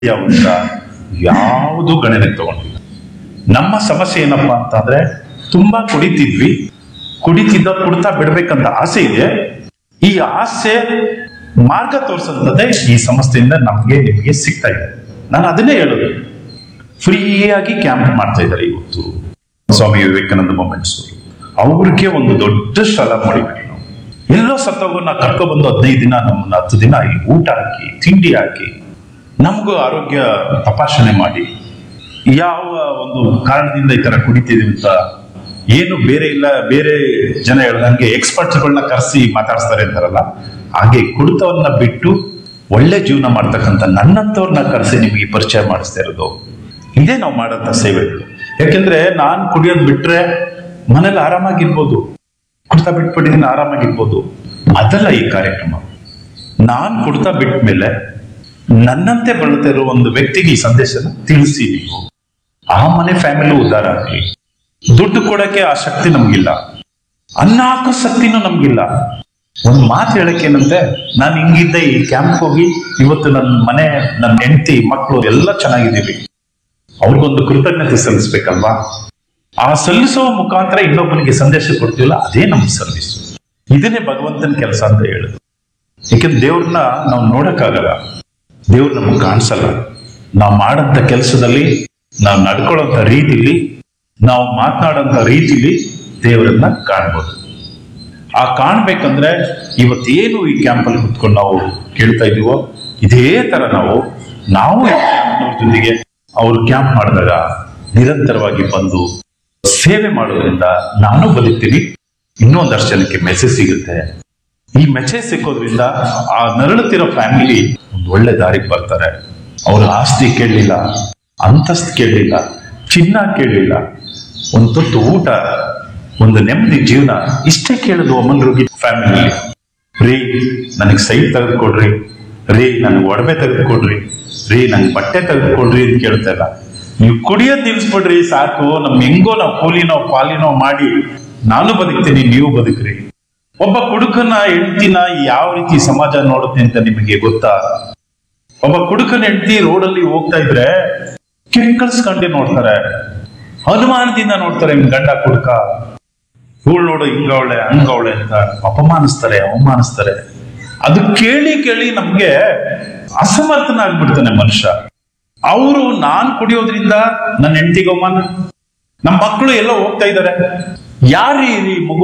ಅಂತ ಯಾವುದು ಗಣನೆಗೆ ತಗೊಂಡಿಲ್ಲ ನಮ್ಮ ಸಮಸ್ಯೆ ಏನಪ್ಪಾ ಅಂತಂದ್ರೆ ತುಂಬಾ ಕುಡಿತಿದ್ವಿ ಕುಡಿತಿದ್ದ ಕುಡ್ತಾ ಬಿಡ್ಬೇಕಂತ ಆಸೆ ಇದೆ ಈ ಆಸೆ ಮಾರ್ಗ ತೋರಿಸಂತದ್ದೇ ಈ ಸಂಸ್ಥೆಯಿಂದ ನಮ್ಗೆ ನಿಮ್ಗೆ ಸಿಗ್ತಾ ಇದೆ ನಾನು ಅದನ್ನೇ ಹೇಳೋದು ಫ್ರೀಯಾಗಿ ಕ್ಯಾಂಪ್ ಮಾಡ್ತಾ ಇದ್ದಾರೆ ಇವತ್ತು ಸ್ವಾಮಿ ವಿವೇಕಾನಂದ ಮೊಮೆಂಟ್ಸ್ ಅವ್ರಿಗೆ ಒಂದು ದೊಡ್ಡ ಶಾಲಾ ಮಾಡಿಬಿಡಿ ನಾವು ಎಲ್ಲೋ ಸತ್ತೋಗನ್ನ ಕರ್ಕೊಬಂದು ಹದಿನೈದು ದಿನ ನಮ್ಮನ್ನ ಹತ್ತು ದಿನ ಇಲ್ಲಿ ಊಟ ಹಾಕಿ ತಿಂಡಿ ಹಾಕಿ ನಮಗೂ ಆರೋಗ್ಯ ತಪಾಸಣೆ ಮಾಡಿ ಯಾವ ಒಂದು ಕಾರಣದಿಂದ ಈ ತರ ಕುಡಿತಿದೀವಿ ಅಂತ ಏನು ಬೇರೆ ಇಲ್ಲ ಬೇರೆ ಜನ ಹೇಳ್ದಂಗೆ ಎಕ್ಸ್ಪರ್ಟ್ಸ್ಗಳನ್ನ ಕರೆಸಿ ಮಾತಾಡಿಸ್ತಾರೆ ಅಂತಾರಲ್ಲ ಹಾಗೆ ಕುಡಿತವನ್ನ ಬಿಟ್ಟು ಒಳ್ಳೆ ಜೀವನ ಮಾಡ್ತಕ್ಕಂಥ ನನ್ನಂತವ್ರನ್ನ ಕರೆಸಿ ನಿಮಗೆ ಪರಿಚಯ ಮಾಡಿಸ್ತಾ ಇರೋದು ಇದೇ ನಾವು ಮಾಡೋಂಥ ಸೇವೆಗಳು ಯಾಕೆಂದ್ರೆ ನಾನ್ ಕುಡಿಯೋದ್ ಬಿಟ್ರೆ ಮನೇಲಿ ಆರಾಮಾಗಿರ್ಬೋದು ಕುಡ್ತಾ ಬಿಟ್ಬಿಟ್ಟಿದ್ದೀನಿ ಆರಾಮಾಗಿರ್ಬೋದು ಅದಲ್ಲ ಈ ಕಾರ್ಯಕ್ರಮ ನಾನ್ ಕುಡ್ತಾ ಬಿಟ್ಮೇಲೆ ನನ್ನಂತೆ ಬಳಲ್ತಾ ಇರೋ ಒಂದು ವ್ಯಕ್ತಿಗೆ ಈ ಸಂದೇಶನ ತಿಳಿಸಿ ನೀವು ಆ ಮನೆ ಫ್ಯಾಮಿಲಿ ಉದ್ಧಾರ ಆಗ್ಲಿ ದುಡ್ಡು ಕೊಡಕ್ಕೆ ಆ ಶಕ್ತಿ ನಮ್ಗಿಲ್ಲ ಅನ್ನ ಹಾಕೋ ಶಕ್ತಿನೂ ನಮ್ಗಿಲ್ಲ ಒಂದ್ ಮಾತು ಹೇಳಕ್ಕೆ ಏನಂತೆ ನಾನು ಹಿಂಗಿದ್ದೆ ಈ ಕ್ಯಾಂಪ್ ಹೋಗಿ ಇವತ್ತು ನನ್ನ ಮನೆ ನನ್ನ ಹೆಂಡತಿ ಮಕ್ಕಳು ಎಲ್ಲ ಚೆನ್ನಾಗಿದ್ದೀವಿ ಅವ್ರಿಗೊಂದು ಕೃತಜ್ಞತೆ ಸಲ್ಲಿಸ್ಬೇಕಲ್ವಾ ಆ ಸಲ್ಲಿಸೋ ಮುಖಾಂತರ ಇನ್ನೊಬ್ಬನಿಗೆ ಸಂದೇಶ ಕೊಡ್ತೀವಲ್ಲ ಅದೇ ನಮ್ಮ ಸರ್ವಿಸ್ ಇದನ್ನೇ ಭಗವಂತನ ಕೆಲಸ ಅಂತ ಹೇಳುದು ಯಾಕೆಂದ್ರೆ ದೇವ್ರನ್ನ ನಾವು ನೋಡಕ್ಕಾಗಲ್ಲ ದೇವ್ರು ನಮಗೆ ಕಾಣಿಸಲ್ಲ ನಾವು ಮಾಡಂತ ಕೆಲಸದಲ್ಲಿ ನಾವು ನಡ್ಕೊಳ್ಳೋಂಥ ರೀತಿಲಿ ನಾವು ಮಾತನಾಡೋಂಥ ರೀತಿಲಿ ದೇವರನ್ನ ಕಾಣ್ಬೋದು ಆ ಕಾಣ್ಬೇಕಂದ್ರೆ ಇವತ್ತೇನು ಈ ಕ್ಯಾಂಪಲ್ಲಿ ಕುತ್ಕೊಂಡು ನಾವು ಕೇಳ್ತಾ ಇದೀವೋ ಇದೇ ತರ ನಾವು ನಾವು ಈ ಕ್ಯಾಂಪ್ನವ್ರ ಜೊತೆಗೆ ಅವ್ರು ಕ್ಯಾಂಪ್ ಮಾಡಿದಾಗ ನಿರಂತರವಾಗಿ ಬಂದು ಸೇವೆ ಮಾಡೋದ್ರಿಂದ ನಾನು ಬದುಕ್ತೀನಿ ಇನ್ನೊಂದಷ್ಟು ಜನಕ್ಕೆ ಮೆಸೇಜ್ ಸಿಗುತ್ತೆ ಈ ಮೆಸೇಜ್ ಸಿಕ್ಕೋದ್ರಿಂದ ಆ ನರಳುತ್ತಿರೋ ಫ್ಯಾಮಿಲಿ ಒಂದು ಒಳ್ಳೆ ದಾರಿಗೆ ಬರ್ತಾರೆ ಅವ್ರ ಆಸ್ತಿ ಕೇಳಲಿಲ್ಲ ಅಂತಸ್ತು ಕೇಳಲಿಲ್ಲ ಚಿನ್ನ ಕೇಳಲಿಲ್ಲ ಒಂದು ತುತ್ತು ಊಟ ಒಂದು ನೆಮ್ಮದಿ ಜೀವನ ಇಷ್ಟೇ ಕೇಳೋದು ಅಮಲ್ರುಗಿ ಫ್ಯಾಮಿಲಿ ರೀ ನನಗೆ ಸೈಟ್ ತೆಗೆದುಕೊಡ್ರಿ ರೀ ನನಗೆ ಒಡವೆ ತೆಗೆದುಕೊಡ್ರಿ ರೀ ನಂಗೆ ಬಟ್ಟೆ ತೆಗೆದುಕೊಡ್ರಿ ಅಂತ ಕೇಳ್ತಾ ಇಲ್ಲ ನೀವು ಕುಡಿಯೋದ್ ನಿಲ್ಸ್ಬಿಡ್ರಿ ಸಾಕು ನಮ್ ಹೆಂಗೋ ನಾವು ಕೂಲಿನೋ ಪಾಲಿನೋ ಮಾಡಿ ನಾನು ಬದುಕ್ತೀನಿ ನೀವು ಬದುಕ್ರಿ ಒಬ್ಬ ಕುಡುಕನ ಹೆಂಡತಿನ ಯಾವ ರೀತಿ ಸಮಾಜ ನೋಡುತ್ತೆ ಅಂತ ನಿಮಗೆ ಗೊತ್ತಾ ಒಬ್ಬ ಕುಡುಕನ ಹೆಂಡತಿ ರೋಡಲ್ಲಿ ಹೋಗ್ತಾ ಇದ್ರೆ ಕಿರ್ಕಳ್ಸ್ಕೊಂಡೆ ನೋಡ್ತಾರೆ ಅನುಮಾನದಿಂದ ನೋಡ್ತಾರೆ ನಿಮ್ ಗಂಡ ಕುಡುಕ ಇವಳು ನೋಡು ಹಿಂಗವಳೆ ಹಂಗವಳೆ ಅಂತ ಅಪಮಾನಿಸ್ತಾರೆ ಅವಮಾನಿಸ್ತಾರೆ ಅದು ಕೇಳಿ ಕೇಳಿ ನಮ್ಗೆ ಅಸಮರ್ಥನ ಆಗ್ಬಿಡ್ತಾನೆ ಮನುಷ್ಯ ಅವರು ನಾನ್ ಕುಡಿಯೋದ್ರಿಂದ ನನ್ನ ಹೆಂಡತಿಗೆ ಅವಮಾನ ನಮ್ಮ ಮಕ್ಕಳು ಎಲ್ಲ ಹೋಗ್ತಾ ಇದ್ದಾರೆ ಯಾರೀ ಈ ಮಗು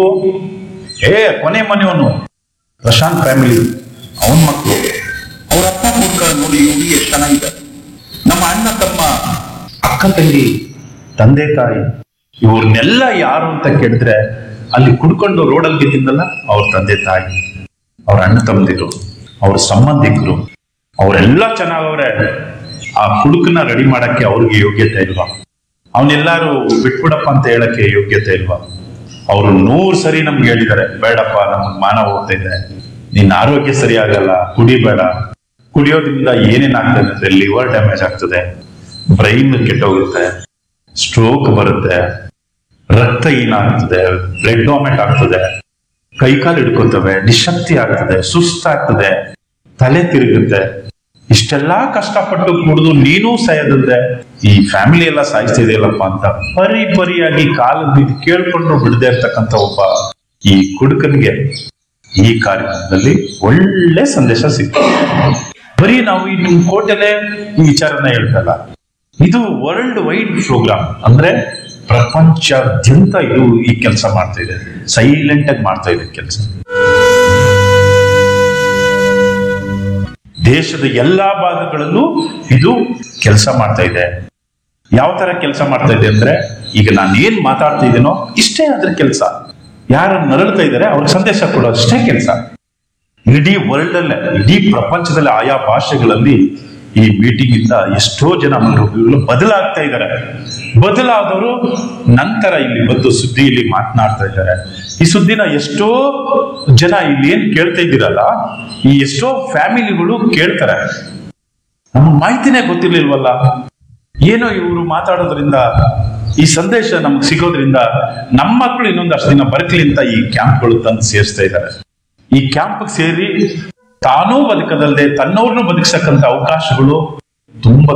ಏ ಕೊನೆ ಮನೆಯವನು ಪ್ರಶಾಂತ್ ಫ್ಯಾಮಿಲಿ ಅವನ್ ಮಕ್ಕಳು ಅವ್ರ ಅಪ್ಪ ಕುಡ್ಕ ನೋಡಿ ಹುಡುಗಿ ಎಷ್ಟು ಚೆನ್ನಾಗಿದೆ ನಮ್ಮ ಅಣ್ಣ ತಮ್ಮ ಅಕ್ಕ ತಂಗಿ ತಂದೆ ತಾಯಿ ಇವ್ರನ್ನೆಲ್ಲ ಯಾರು ಅಂತ ಕೇಳಿದ್ರೆ ಅಲ್ಲಿ ಕುಡ್ಕೊಂಡು ರೋಡಲ್ಲಿ ಬಿದ್ದಿದ್ದಲ್ಲ ಅವ್ರ ತಂದೆ ತಾಯಿ ಅವ್ರ ಅಣ್ಣ ತಮ್ಮದಿರು ಅವ್ರ ಸಂಬಂಧಿಕರು ಅವರೆಲ್ಲ ಚೆನ್ನಾಗವ್ರೆ ಆ ಕುಡುಕನ ರೆಡಿ ಮಾಡಕ್ಕೆ ಅವ್ರಿಗೆ ಯೋಗ್ಯತೆ ಇಲ್ವಾ ಅವನೆಲ್ಲಾರು ಬಿಟ್ಬಿಡಪ್ಪ ಅಂತ ಹೇಳಕ್ಕೆ ಯೋಗ್ಯತೆ ಇಲ್ವಾ ಅವರು ನೂರ್ ಸರಿ ನಮ್ಗೆ ಹೇಳಿದ್ದಾರೆ ಬೇಡಪ್ಪ ನಮಗ್ ಮಾನ ಹೋಗ್ತಾ ಇದೆ ನಿನ್ನ ಆರೋಗ್ಯ ಸರಿ ಆಗಲ್ಲ ಕುಡಿಬೇಡ ಕುಡಿಯೋದ್ರಿಂದ ಏನೇನ್ ಆಗ್ತದೆ ಅಂದ್ರೆ ಲಿವರ್ ಡ್ಯಾಮೇಜ್ ಆಗ್ತದೆ ಬ್ರೈನ್ ಕೆಟ್ಟೋಗುತ್ತೆ ಸ್ಟ್ರೋಕ್ ಬರುತ್ತೆ ರಕ್ತಹೀನ ಆಗ್ತದೆ ಬ್ಲಡ್ ಡಾಮೆಂಟ್ ಆಗ್ತದೆ ಕೈಕಾಲು ಹಿಡ್ಕೊತವೆ ನಿಶಕ್ತಿ ಆಗ್ತದೆ ಸುಸ್ತಾಗ್ತದೆ ತಲೆ ತಿರುಗುತ್ತೆ ಇಷ್ಟೆಲ್ಲಾ ಕಷ್ಟಪಟ್ಟು ಕುಡಿದು ನೀನೂ ಸಾಯೋದಂದ್ರೆ ಈ ಫ್ಯಾಮಿಲಿ ಎಲ್ಲ ಸಾಯಿಸ್ತಿದೆಯಲ್ಲಪ್ಪ ಅಂತ ಪರಿ ಪರಿಯಾಗಿ ಕಾಲದ ಬಿದ್ದು ಕೇಳ್ಕೊಂಡು ಬಿಡದೆ ಇರ್ತಕ್ಕಂಥ ಒಬ್ಬ ಈ ಕುಡುಕನಿಗೆ ಈ ಕಾರ್ಯಕ್ರಮದಲ್ಲಿ ಒಳ್ಳೆ ಸಂದೇಶ ಸಿಗ್ತದೆ ಬರೀ ನಾವು ಈ ನಿಮ್ ಕೋಟೆಲೆ ಈ ವಿಚಾರನ ಹೇಳ್ತಲ್ಲ ಇದು ವರ್ಲ್ಡ್ ವೈಡ್ ಪ್ರೋಗ್ರಾಮ್ ಅಂದ್ರೆ ಪ್ರಪಂಚಾದ್ಯಂತ ಇದು ಈ ಕೆಲಸ ಮಾಡ್ತಾ ಇದೆ ಸೈಲೆಂಟ್ ಆಗಿ ಮಾಡ್ತಾ ಇದೆ ಕೆಲಸ ದೇಶದ ಎಲ್ಲಾ ಭಾಗಗಳಲ್ಲೂ ಇದು ಕೆಲಸ ಮಾಡ್ತಾ ಇದೆ ಯಾವ ತರ ಕೆಲಸ ಮಾಡ್ತಾ ಇದೆ ಅಂದ್ರೆ ಈಗ ನಾನು ಏನ್ ಮಾತಾಡ್ತಾ ಇದ್ದೀನೋ ಇಷ್ಟೇ ಅದ್ರ ಕೆಲಸ ಯಾರು ನರಳ್ತಾ ಇದ್ದಾರೆ ಅವ್ರಿಗೆ ಸಂದೇಶ ಕೊಡೋ ಅಷ್ಟೇ ಕೆಲಸ ಇಡೀ ವರ್ಲ್ಡ್ ಅಲ್ಲೇ ಇಡೀ ಪ್ರಪಂಚದಲ್ಲಿ ಆಯಾ ಭಾಷೆಗಳಲ್ಲಿ ಈ ಮೀಟಿಂಗ್ ಇಂದ ಎಷ್ಟೋ ಜನ ಮನೋರೋಗಿಗಳು ಬದಲಾಗ್ತಾ ಇದ್ದಾರೆ ಬದಲಾದವರು ನಂತರ ಇಲ್ಲಿ ಬಂದು ಸುದ್ದಿಯಲ್ಲಿ ಮಾತನಾಡ್ತಾ ಇದ್ದಾರೆ ಈ ಸುದ್ದಿನ ಎಷ್ಟೋ ಜನ ಇಲ್ಲಿ ಏನ್ ಕೇಳ್ತಾ ಇದ್ದೀರಲ್ಲ ಈ ಎಷ್ಟೋ ಫ್ಯಾಮಿಲಿಗಳು ಕೇಳ್ತಾರೆ ನಮ್ಗೆ ಮಾಹಿತಿನೇ ಗೊತ್ತಿರ್ಲಿಲ್ವಲ್ಲ ಏನೋ ಇವರು ಮಾತಾಡೋದ್ರಿಂದ ಈ ಸಂದೇಶ ನಮ್ಗೆ ಸಿಗೋದ್ರಿಂದ ನಮ್ಮ ಮಕ್ಕಳು ಇನ್ನೊಂದಷ್ಟು ದಿನ ಬರ್ಕಲಿ ಅಂತ ಈ ಕ್ಯಾಂಪ್ಗಳು ತಂದು ಸೇರಿಸ್ತಾ ಇದ್ದಾರೆ ಈ ಕ್ಯಾಂಪ್ ಸೇರಿ ತಾನೂ ಬದುಕದಲ್ಲದೆ ತನ್ನವ್ರನ್ನೂ ಬದುಕಿಸಕ್ಕಂತ ಅವಕಾಶಗಳು ತುಂಬಾ